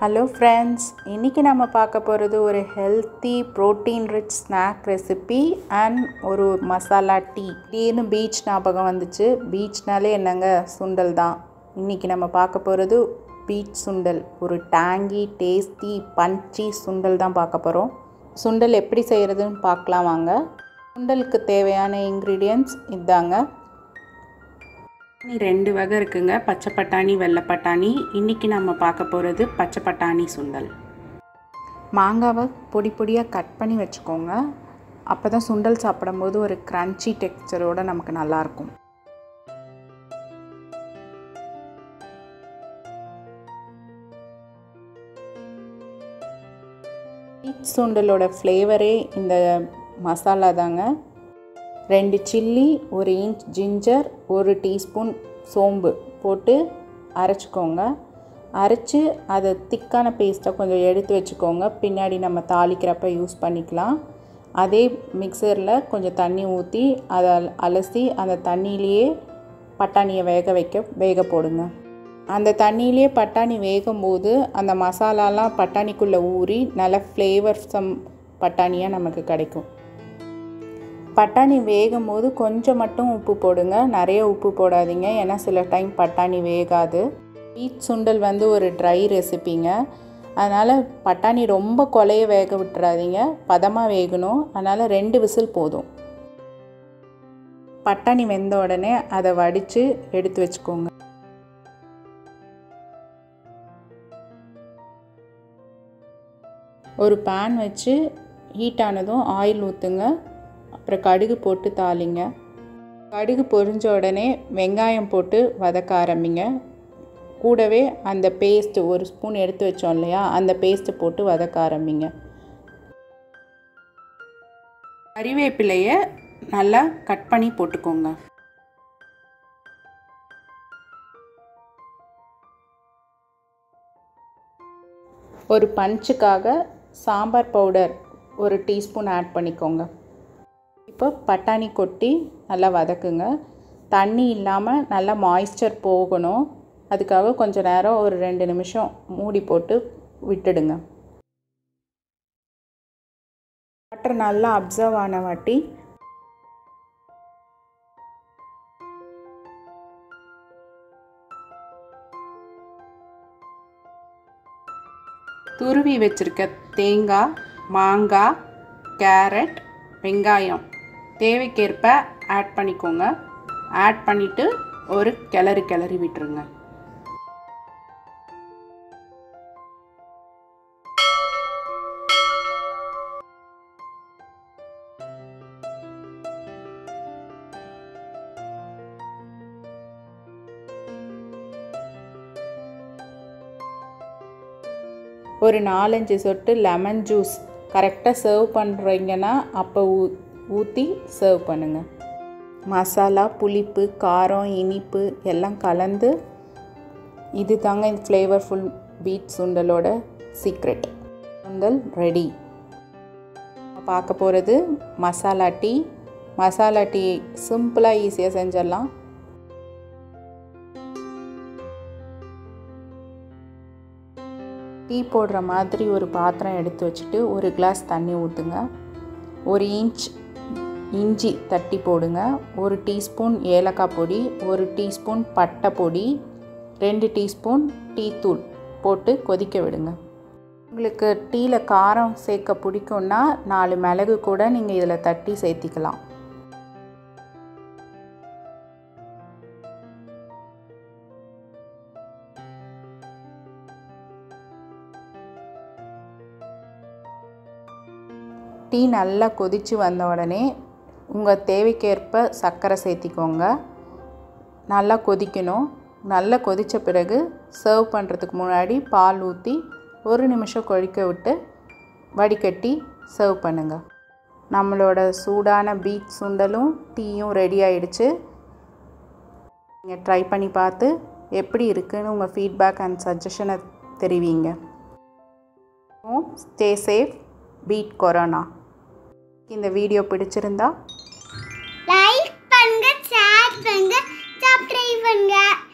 hello friends இன்றைக்கி நம்ம பார்க்க போகிறது ஒரு healthy protein rich snack recipe and ஒரு மசாலா டீ திடீர்னு பீச் ஞாபகம் வந்துச்சு பீச்னாலே என்னங்க சுண்டல் தான் இன்றைக்கி நம்ம பார்க்க போகிறது பீச் சுண்டல் ஒரு டேங்கி டேஸ்டி பஞ்சி சுண்டல் தான் பார்க்க போகிறோம் சுண்டல் எப்படி செய்கிறதுன்னு பார்க்கலாம் வாங்க சுண்டலுக்கு தேவையான இன்க்ரீடியன்ட்ஸ் இதாங்க ரெண்டு வகை இருக்குங்க பச்சை பட்டாணி வெள்ளை பட்டாணி இன்றைக்கி நம்ம பார்க்க போகிறது பச்சை பட்டாணி சுண்டல் மாங்காவை பொடி பொடியாக கட் பண்ணி வச்சுக்கோங்க அப்போ தான் சுண்டல் சாப்பிடும்போது ஒரு க்ரன்ச்சி டெக்ஸ்சரோடு நமக்கு நல்லாயிருக்கும் பீச் சுண்டலோட ஃப்ளேவரே இந்த மசாலா தாங்க ரெண்டு சில்லி ஒரு இன்ச் ஜிஞ்சர் ஒரு டீஸ்பூன் சோம்பு போட்டு அரைச்சிக்கோங்க அரைச்சி அதை திக்கான பேஸ்ட்டை கொஞ்சம் எடுத்து வச்சுக்கோங்க பின்னாடி நம்ம தாளிக்கிறப்ப யூஸ் பண்ணிக்கலாம் அதே மிக்சரில் கொஞ்சம் தண்ணி ஊற்றி அதை அலசி அந்த தண்ணியிலேயே பட்டாணியை வேக வைக்க வேக போடுங்க அந்த தண்ணியிலே பட்டாணி வேகும்போது அந்த மசாலாலாம் பட்டாணிக்குள்ளே ஊறி நல்ல ஃப்ளேவர்ஸம் பட்டாணியாக நமக்கு கிடைக்கும் பட்டாணி வேகும் போது கொஞ்சம் மட்டும் உப்பு போடுங்க நிறைய உப்பு போடாதீங்க ஏன்னா சில டைம் பட்டாணி வேகாது பீச் சுண்டல் வந்து ஒரு ட்ரை ரெசிபிங்க அதனால் பட்டாணி ரொம்ப கொலைய வேக விட்டுறாதீங்க பதமாக வேகணும் அதனால் ரெண்டு விசில் போதும் பட்டாணி வெந்த உடனே அதை வடித்து எடுத்து வச்சுக்கோங்க ஒரு பேன் வச்சு ஹீட் ஆனதும் ஆயில் ஊற்றுங்க அப்புறம் கடுகு போட்டு தாளிங்க கடுகு பொரிஞ்ச உடனே வெங்காயம் போட்டு வதக்க ஆரம்பிங்க கூடவே அந்த பேஸ்ட்டு ஒரு ஸ்பூன் எடுத்து வச்சோம் இல்லையா அந்த பேஸ்ட்டு போட்டு வதக்க ஆரம்பிங்க கறிவேப்பிலையை நல்லா கட் பண்ணி போட்டுக்கோங்க ஒரு பஞ்சுக்காக சாம்பார் பவுடர் ஒரு டீஸ்பூன் ஆட் பண்ணிக்கோங்க இப்போ பட்டாணி கொட்டி நல்லா வதக்குங்க தண்ணி இல்லாமல் நல்லா மாய்ஸ்சர் போகணும் அதுக்காக கொஞ்சம் நேரம் ஒரு ரெண்டு நிமிஷம் மூடி போட்டு விட்டுடுங்க வாட்டர் நல்லா அப்சர்வ் ஆன வாட்டி துருவி வச்சுருக்க தேங்காய் மாங்காய் கேரட் வெங்காயம் தேவைக்கேற்ப ஆட் பண்ணிக்கோங்க ஆட் பண்ணிவிட்டு ஒரு கிளறி கிளறி விட்டுருங்க ஒரு நாலஞ்சு சொட்டு லெமன் ஜூஸ் கரெக்டாக சர்வ் பண்ணுறீங்கன்னா அப்போ ஊ ஊற்றி சர்வ் பண்ணுங்கள் மசாலா புளிப்பு காரம் இனிப்பு எல்லாம் கலந்து இது தாங்க இந்த ஃப்ளேவர்ஃபுல் பீட் சுண்டலோட சீக்ரெட் சுண்டல் ரெடி பார்க்க போகிறது மசாலா டீ மசாலா டீ சிம்பிளாக ஈஸியாக செஞ்சிடலாம் டீ போடுற மாதிரி ஒரு பாத்திரம் எடுத்து வச்சுட்டு ஒரு கிளாஸ் தண்ணி ஊற்றுங்க ஒரு இன்ச் இஞ்சி தட்டி போடுங்க ஒரு டீஸ்பூன் ஏலக்காய் பொடி ஒரு டீஸ்பூன் பட்டை பொடி ரெண்டு டீஸ்பூன் டீ தூள் போட்டு கொதிக்க விடுங்க உங்களுக்கு டீயில் காரம் சேர்க்க பிடிக்கும்னா நாலு மிளகு கூட நீங்கள் இதில் தட்டி சேர்த்திக்கலாம் டீ நல்லா கொதித்து வந்த உடனே உங்கள் தேவைக்கேற்ப சர்க்கரை சேர்த்திக்கோங்க நல்லா கொதிக்கணும் நல்லா கொதித்த பிறகு சர்வ் பண்ணுறதுக்கு முன்னாடி பால் ஊற்றி ஒரு நிமிஷம் கொதிக்க விட்டு வடிகட்டி சர்வ் பண்ணுங்கள் நம்மளோட சூடான பீச் சுண்டலும் டீயும் ரெடி ஆயிடுச்சு நீங்கள் ட்ரை பண்ணி பார்த்து எப்படி இருக்குன்னு உங்கள் ஃபீட்பேக் அண்ட் சஜஷனை தெரிவிங்க ஸ்டே சேஃப் பீட் கொரோனா இந்த வீடியோ பிடிச்சிருந்தா லைக் பண்ணுங்க ஷேர் பண்ணுங்க சப்ஸ்கிரைப் பண்ணுங்க